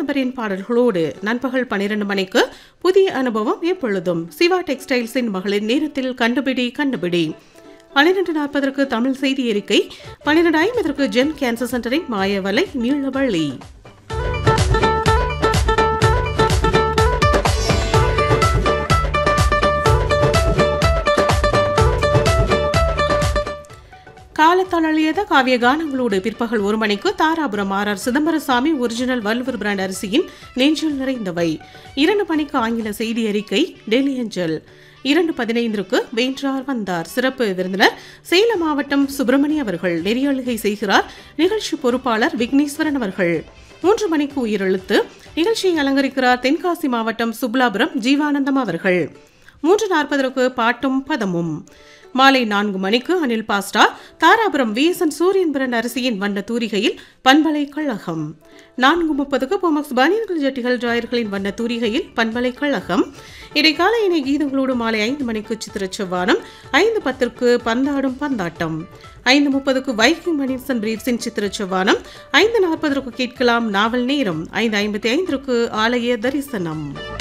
பரம்பரையின் பாடல்களோடு நண்பகல் பன்னிரண்டு மணிக்கு புதிய அனுபவம் எப்பொழுதும் சிவா டெக்ஸ்டைல்ஸின் மகளிர் நேரத்தில் கண்டுபிடி கண்டுபிடி பன்னிரண்டு நாற்பதற்கு தமிழ் செய்தி அறிக்கை பன்னிரண்டு ஐம்பதற்கு ஜென் கேன்சர் சென்டரின் மாயவலை நீளவள்ளி காலத்தால் அழியாத காவிய கானங்களோடு பிற்பகல் ஒரு மணிக்கு Dharapuram R R Chidambarasamy original Valluvar brand அரிசியின் நெஞ்சில் நிறைந்தவை இரண்டு மணிக்கு ஆங்கில செய்தி அறிக்கை டெல்லி அஞ்சல் இரண்டு பதினைந்திற்கு வென்றார் வந்தார் சிறப்பு விருந்தினர் சேலம் மாவட்டம் சுப்பிரமணிய அவர்கள் நெறியாளுகை செய்கிறார் நிகழ்ச்சி பொறுப்பாளர் விக்னேஸ்வரன் அவர்கள் மூன்று மணிக்கு உயிரெழுத்து நிகழ்ச்சியை அலங்கரிக்கிறார் தென்காசி மாவட்டம் சுப்லாபுரம் ஜீவானந்தம் அவர்கள் மூன்று நாற்பதற்கு பாட்டும் பதமும் மாலை நான்கு மணிக்கு அனில் பாஸ்டா தாராபுரம் விஎஸ்என் சூரியன்பிரன் அரிசியின் வண்ண தூரிகையில் பண்பலை கழகம் நான்கு முப்பதுக்கு போமக்ஸ் பனியன்கள் ஜட்டிகள் டிராயர்களின் வண்ண தூரிகையில் பண்பலை கழகம் இடைக்கால இணை கீதங்களோடு மாலை ஐந்து மணிக்கு சித்திர செவ்வானம் ஐந்து பத்திற்கு பந்தாடும் பந்தாட்டம் ஐந்து முப்பதுக்கு வைக்கிங் மணிசன் பிரீப்ஸின் சித்திர செவ்வானம் ஐந்து நாற்பதற்கு கேட்கலாம் நாவல் நேரம் ஐந்து ஐம்பத்தி ஐந்திற்கு ஆலய தரிசனம்